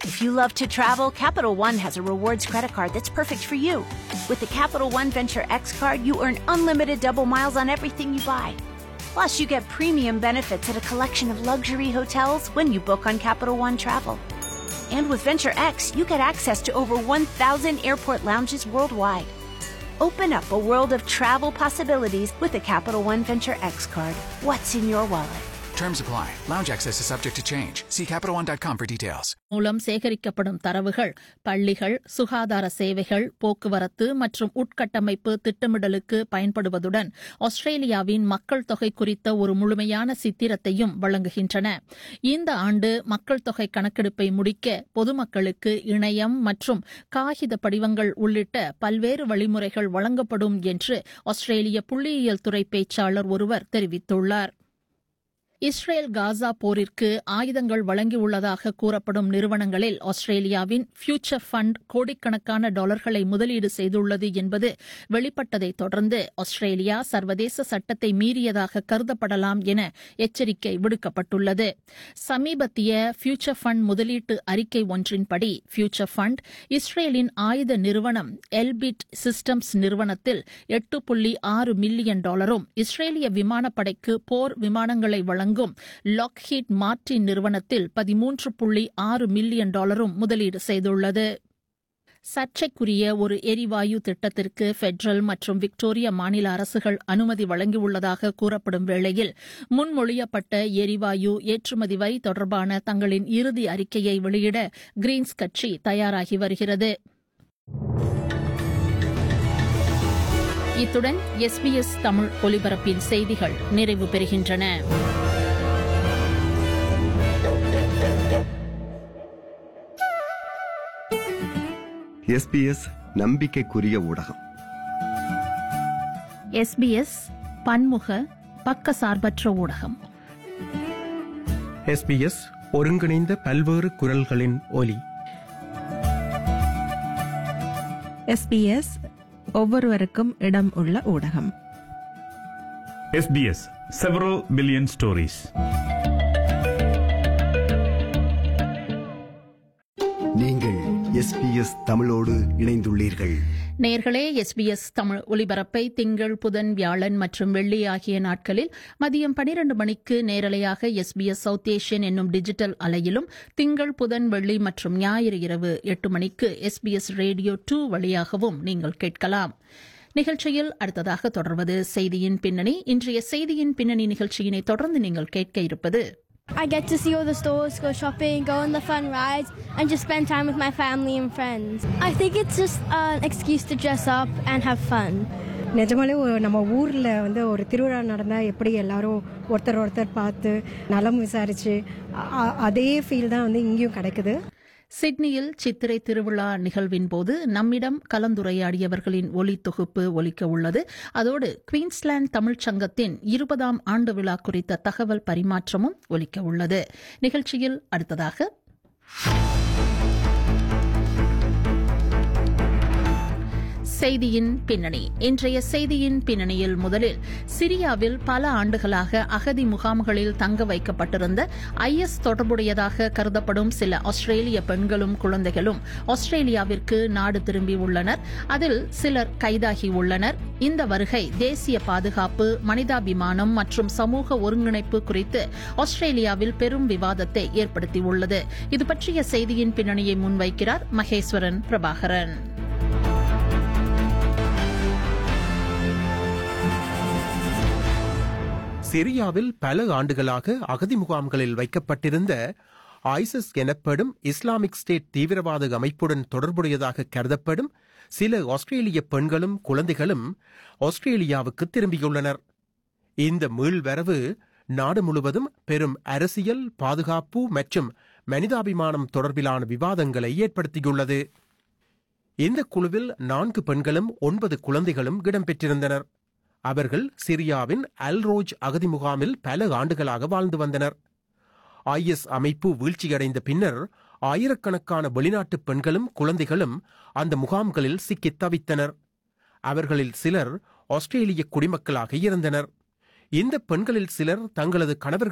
If you love to travel, Capital One has a rewards credit card that's perfect for you. With the Capital One Venture X card, you earn unlimited double miles on everything you buy. Plus, you get premium benefits at a collection of luxury hotels when you book on Capital One Travel. And with Venture X, you get access to over 1,000 airport lounges worldwide. Open up a world of travel possibilities with the Capital One Venture X card. What's in your wallet? Terms apply. Lounge access is subject to change. See CapitalOne.com for details. மூலம் சேகரிக்கப்படும் தரவுகள் பள்ளிகள் சுகாதார சேவைகள் போக்குவரத்து மற்றும் உட்கட்டமைப்பு திட்டமிடலுக்கு பயன்படுவதுடன் ஆஸ்திரேலியாவின் மக்கள் தொகை குறித்த ஒரு முழுமையான சித்திரத்தையும் வழங்குகின்றன இந்த ஆண்டு மக்கள் தொகை கணக்கெடுப்பை முடிக்க பொதுமக்களுக்கு இணையம் மற்றும் காகித படிவங்கள் உள்ளிட்ட பல்வேறு வழிமுறைகள் வழங்கப்படும் என்று ஆஸ்திரேலிய புள்ளியியல் துறை பேச்சாளர் ஒருவர் தெரிவித்துள்ளார் இஸ்ரேல் காசா போரிற்கு ஆயுதங்கள் வழங்கியுள்ளதாக கூறப்படும் நிறுவனங்களில் ஆஸ்திரேலியாவின் ஃபியூச்சர் ஃபண்ட் கோடிக்கணக்கான டாலர்களை முதலீடு செய்துள்ளது என்பது வெளிப்பட்டதைத் தொடர்ந்து ஆஸ்திரேலியா சர்வதேச சட்டத்தை மீறியதாக கருதப்படலாம் என எச்சரிக்கை விடுக்கப்பட்டுள்ளது சமீபத்திய ஃபியூச்சர் ஃபண்ட் முதலீட்டு அறிக்கை ஒன்றின்படி ஃபியூச்சர் ஃபண்ட் இஸ்ரேலின் ஆயுத நிறுவனம் எல்பிட் சிஸ்டம்ஸ் நிறுவனத்தில் எட்டு புள்ளி ஆறு மில்லியன் டாலரும் இஸ்ரேலிய விமானப்படைக்கு போர் விமானங்களை வழங்கும் வழங்கும் லாக்ஹீட் மார்டின் நிறுவனத்தில் பதிமூன்று புள்ளி ஆறு மில்லியன் டாலரும் முதலீடு செய்துள்ளது சர்ச்சைக்குரிய ஒரு எரிவாயு திட்டத்திற்கு பெட்ரல் மற்றும் விக்டோரியா மாநில அரசுகள் அனுமதி வழங்கியுள்ளதாக கூறப்படும் வேளையில் முன்மொழியப்பட்ட எரிவாயு ஏற்றுமதி வரி தொடர்பான தங்களின் இறுதி அறிக்கையை வெளியிட கிரீன்ஸ் கட்சி தயாராகி வருகிறது இத்துடன் எஸ்பிஎஸ் தமிழ் ஒலிபரப்பின் செய்திகள் நிறைவு பெறுகின்றன எஸ்பிஎஸ் நம்பிக்கைக்குரிய ஊடகம் எஸ்பிஎஸ் பன்முக பக்கசார்பற்ற ஊடகம் எஸ்பிஎஸ் ஒருங்கிணைந்த பல்வேறு குரல்களின் ஒலி எஸ்பிஎஸ் ஒவ்வொருவருக்கும் இடம் உள்ள ஊடகம் SBS several billion stories. நீங்கள் எஸ்பிஎஸ் தமிழோடு இணைந்துள்ளீர்கள் நேர்களே எஸ்பிஎஸ் தமிழ் ஒலிபரப்பை திங்கள் புதன் வியாழன் மற்றும் வெள்ளி ஆகிய நாட்களில் மதியம் பனிரண்டு மணிக்கு நேரலையாக எஸ்பிஎஸ் சவுத் ஏஷியன் என்னும் டிஜிட்டல் அலையிலும் திங்கள் புதன் வெள்ளி மற்றும் ஞாயிறு இரவு எட்டு மணிக்கு எஸ்பிஎஸ் ரேடியோ டூ வழியாகவும் நீங்கள் கேட்கலாம் நிகழ்ச்சியில் அடுத்ததாக தொடர்வது செய்தியின் பின்னணி இன்றைய செய்தியின் பின்னணி நிகழ்ச்சியினை தொடர்ந்து நீங்கள் கேட்க இருப்பது I get to see all the stores, go shopping, go on the fun rides, and just spend time with my family and friends. I think it's just an excuse to dress up and have fun. நிஜமாலே ஒரு நம்ம ஊரில் வந்து ஒரு திருவிழா நடந்தால் எப்படி எல்லாரும் ஒருத்தர் ஒருத்தர் பார்த்து நலம் விசாரித்து அதே ஃபீல் தான் வந்து இங்கேயும் கிடைக்குது சிட்னியில் சித்திரை திருவிழா நிகழ்வின் போது நம்மிடம் கலந்துரையாடியவர்களின் ஒலி தொகுப்பு ஒலிக்க உள்ளது அதோடு குவீன்ஸ்லாந்து தமிழ்ச் சங்கத்தின் இருபதாம் ஆண்டு விழா குறித்த தகவல் பரிமாற்றமும் ஒலிக்க உள்ளது நிகழ்ச்சியில் அடுத்ததாக செய்தியின் பின்னணி இன்றைய செய்தியின் பின்னணியில் முதலில் சிரியாவில் பல ஆண்டுகளாக அகதி முகாம்களில் தங்க வைக்கப்பட்டிருந்த ஐஎஸ் தொடர்புடையதாக கருதப்படும் சில ஆஸ்திரேலிய பெண்களும் குழந்தைகளும் ஆஸ்திரேலியாவிற்கு நாடு திரும்பியுள்ளனர் அதில் சிலர் கைதாகி உள்ளனர் இந்த வருகை தேசிய பாதுகாப்பு மனிதாபிமானம் மற்றும் சமூக ஒருங்கிணைப்பு குறித்து ஆஸ்திரேலியாவில் பெரும் விவாதத்தை ஏற்படுத்தியுள்ளது இது பற்றிய செய்தியின் பின்னணியை முன்வைக்கிறார் மகேஸ்வரன் பிரபாகரன் சிரியாவில் பல ஆண்டுகளாக அகதி முகாம்களில் வைக்கப்பட்டிருந்த ஐசஸ் எனப்படும் இஸ்லாமிக் ஸ்டேட் தீவிரவாத அமைப்புடன் தொடர்புடையதாக கருதப்படும் சில ஆஸ்திரேலிய பெண்களும் குழந்தைகளும் ஆஸ்திரேலியாவுக்கு திரும்பியுள்ளனர் இந்த மீள்வரவு நாடு முழுவதும் பெரும் அரசியல் பாதுகாப்பு மற்றும் மனிதாபிமானம் தொடர்பிலான விவாதங்களை ஏற்படுத்தியுள்ளது இந்த குழுவில் நான்கு பெண்களும் ஒன்பது குழந்தைகளும் இடம்பெற்றிருந்தனர் அவர்கள் சிரியாவின் அல்ரோஜ் அகதி முகாமில் பல ஆண்டுகளாக வாழ்ந்து வந்தனர் ஐஎஸ் அமைப்பு வீழ்ச்சியடைந்த பின்னர் ஆயிரக்கணக்கான வெளிநாட்டு பெண்களும் குழந்தைகளும் அந்த முகாம்களில் சிக்கித் தவித்தனர் அவர்களில் சிலர் ஆஸ்திரேலிய குடிமக்களாக இருந்தனர் இந்த பெண்களில் சிலர் தங்களது கணவர்கள்